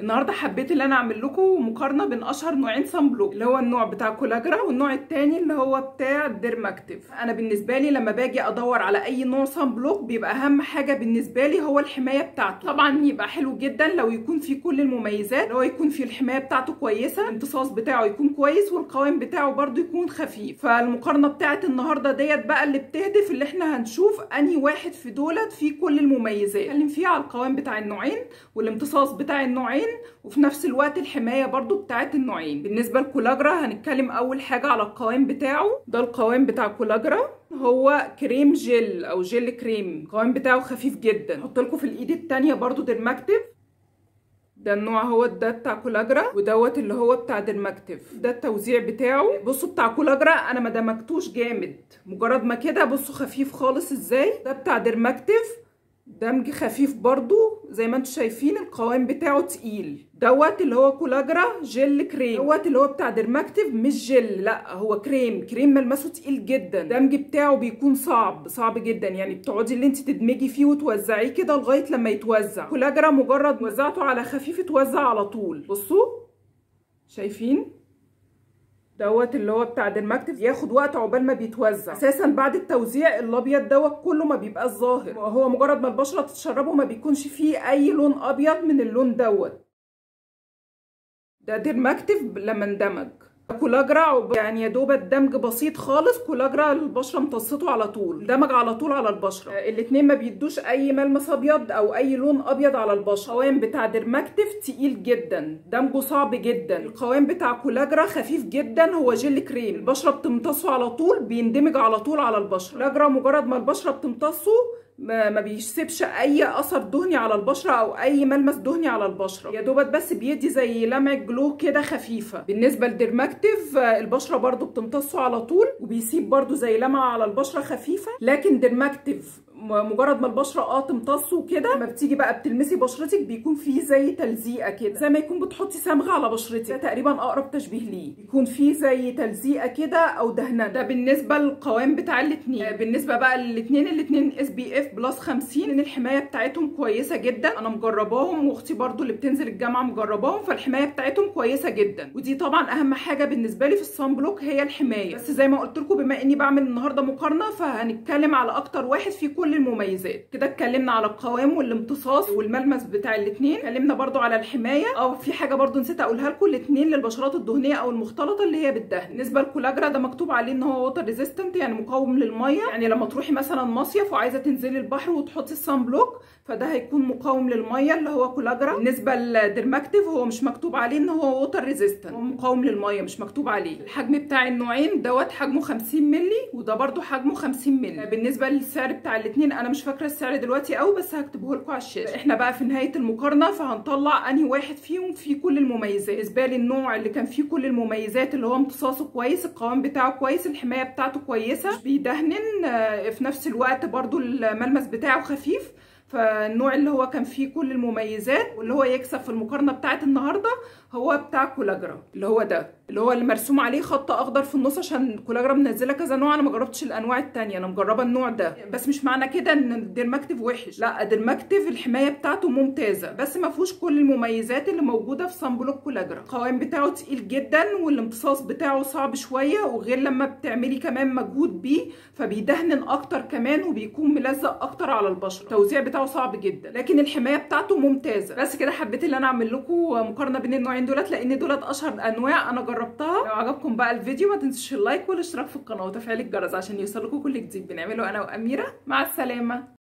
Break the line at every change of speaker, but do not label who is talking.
النهارده حبيت ان انا اعمل لكم مقارنه بين اشهر نوعين صن بلوك اللي هو النوع بتاع كولاجرا والنوع التاني اللي هو بتاع ديرماكتيف انا بالنسبه لي لما باجي ادور على اي نوع صن بلوك بيبقى اهم حاجه بالنسبه لي هو الحمايه بتاعته طبعا يبقى حلو جدا لو يكون فيه كل المميزات اللي هو يكون فيه الحمايه بتاعته كويسه الامتصاص بتاعه يكون كويس والقوام بتاعه برده يكون خفيف فالمقارنه بتاعت النهارده ديت بقى اللي بتهدف اللي احنا هنشوف انهي واحد في دولت فيه كل المميزات اتكلم فيها على القوام بتاع النوعين والامتصاص بتاع النوعين وفي نفس الوقت الحمايه برده بتاعت النوعين بالنسبه لكولاجرا هنتكلم اول حاجه على القوام بتاعه ده القوام بتاع كولاجرا هو كريم جل او جل كريم القوام بتاعه خفيف جدا احط لكم في الايد التانية برده ديرماكتيف ده النوع هو ده بتاع كولاجرا ودوت اللي هو بتاع ديرماكتيف ده التوزيع بتاعه بصوا بتاع كولاجرا انا ما دمجتوش جامد مجرد ما كده بصوا خفيف خالص ازاي ده بتاع ديرماكتيف دمج خفيف برضو زي ما انتم شايفين القوام بتاعه تقيل دوت اللي هو كولاجرا جل كريم دوت اللي هو بتاع ديرماكتيف مش جل لا هو كريم كريم ملمسه تقيل جدا الدمج بتاعه بيكون صعب صعب جدا يعني بتقعدي اللي انت تدمجي فيه وتوزعيه كده لغايه لما يتوزع كولاجرا مجرد وزعته على خفيف اتوزع على طول بصوا شايفين دوت اللي هو بتاع ديرماكتيف ياخد وقت عقبال ما بيتوزع اساسا بعد التوزيع الابيض دوت كله ما بيبقاش ظاهر هو مجرد ما البشره تتشربه ما بيكونش فيه اي لون ابيض من اللون دوت ده ديرماكتيف لما اندمج كولاجرا يعني يا دوب الدمج بسيط خالص كولاجرا البشره امتصته على طول دمج على طول على البشره الاثنين ما بيدوش اي ملمس ابيض او اي لون ابيض على البشره القوام بتاع ديرماكتيف تقيل جدا دمجه صعب جدا القوام بتاع كولاجرا خفيف جدا هو جل كريم البشره بتمتصه على طول بيندمج على طول على البشره كولاجرا مجرد ما البشره بتمتصه ما, ما بيسيبش اي اثر دهني على البشره او اي ملمس دهني على البشره يا دوبت بس بيدي زي لمع جلو كده خفيفه بالنسبه لديرماكتيف البشره برضو بتمتصه على طول وبيسيب برضو زي لمعه على البشره خفيفه لكن ديرماكتيف مجرد ما البشره اه تمتصه كده لما بتيجي بقى بتلمسي بشرتك بيكون فيه زي تلزيقه كده زي ما يكون بتحطي صمغه على بشرتك ده تقريبا اقرب تشبيه ليه بيكون فيه زي تلزيقه كده او دهنه ده بالنسبه للقوام بتاع الاثنين بالنسبه بقى للاثنين الاثنين اس بي اف بلس 50 ان الحمايه بتاعتهم كويسه جدا انا مجرباهم واختي برضو اللي بتنزل الجامعه مجرباهم فالحمايه بتاعتهم كويسه جدا ودي طبعا اهم حاجه بالنسبه لي في الصن بلوك هي الحمايه بس زي ما قلت لكم بما اني بعمل النهارده مقارنه فهنتكلم على اكتر واحد فيه كل المميزات كده اتكلمنا على القوام والامتصاص والملمس بتاع الاثنين اتكلمنا برضو على الحمايه او في حاجه برضو نسيت اقولها لكم الاثنين للبشرات الدهنيه او المختلطه اللي هي بالدهن بالنسبه للكولاجرا ده مكتوب عليه ان هو ووتر ريزيستنت يعني مقاوم للميه يعني لما تروحي مثلا مصيف وعايزه تنزلي البحر وتحطي الصن بلوك فده هيكون مقاوم للميه اللي هو كولاجرا بالنسبه للديرماكتيف هو مش مكتوب عليه ان هو ووتر ريزيستنت هو مقاوم للميه مش مكتوب عليه الحجم بتاع النوعين دوت حجمه 50 مللي وده برده حجمه 50 مللي بالنسبه للسعر بتاع الاثنين انا مش فاكره السعر دلوقتي قوي بس هكتبه لكم على الشاشه احنا بقى في نهايه المقارنه فهنطلع انهي واحد فيهم فيه كل المميزات بالنسبه لي النوع اللي كان فيه كل المميزات اللي هو امتصاصه كويس القوام بتاعه كويس الحمايه بتاعته كويسه مش بيدهنن في نفس الوقت برده الملمس بتاعه خفيف فالنوع اللي هو كان فيه كل المميزات واللي هو يكسب في المقارنه بتاعت النهارده هو بتاع كولاجرا اللي هو ده اللي هو اللي مرسوم عليه خط اخضر في النص عشان كولاجرا منزله كذا نوع انا ما جربتش الانواع التانية انا مجربه النوع ده بس مش معنى كده ان الديرماكتيف وحش لا ديرماكتيف الحمايه بتاعته ممتازه بس ما فيهوش كل المميزات اللي موجوده في صن بلوك كولاجرا القوام بتاعه تقيل جدا والامتصاص بتاعه صعب شويه وغير لما بتعملي كمان مجهود بيه فبيدهن اكتر كمان وبيكون ملزق اكتر على البشره التوزيع بتاعه صعب جدا لكن الحمايه بتاعته ممتازه بس كده حبيت ان انا اعمل لكم مقارنه بين النوعين دولت لان دولت اشهر انواع انا جربتها لو عجبكم بقى الفيديو ما تنسوش اللايك والاشتراك في القناه وتفعيل الجرس عشان يوصلكم كل جديد بنعمله انا واميره مع السلامه